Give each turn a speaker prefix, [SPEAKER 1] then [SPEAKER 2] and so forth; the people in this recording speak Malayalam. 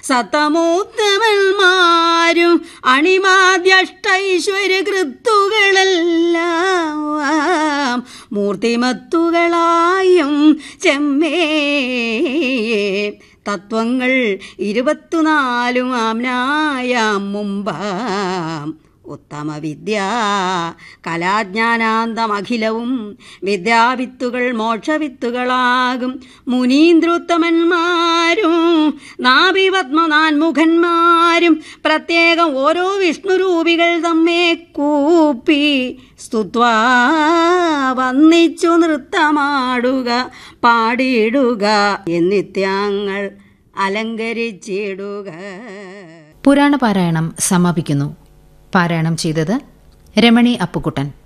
[SPEAKER 1] സത്തമൂത്തമന്മാരും അണിമാദ്യഷ്ടൈശ്വര്യ കൃത്തുകളെല്ലാം മൂർത്തിമത്തുകളായും ചെമ്മേ തത്വങ്ങൾ ഇരുപത്തിനാലും ആംനായാം മുമ്പാം ഉത്തമ വിദ്യ കലാജ്ഞാനാന്തമഖിലവും വിദ്യാവിത്തുകൾ മോക്ഷവിത്തുകളാകും മുനീന്ദ്രോത്തമന്മാരും നാഭിപത്മനാൻമുഖന്മാരും പ്രത്യേകം ഓരോ വിഷ്ണുരൂപികൾ തമ്മേ കൂപ്പി സ്തുത്വാ വന്നിച്ചു നൃത്തമാടുക പാടിയിടുക എന്നിത്യാങ്ങൾ അലങ്കരിച്ചിടുക
[SPEAKER 2] പുരാണ പാരായണം സമാപിക്കുന്നു പാരായണം ചെയ്തത് രമണി അപ്പുക്കുട്ടൻ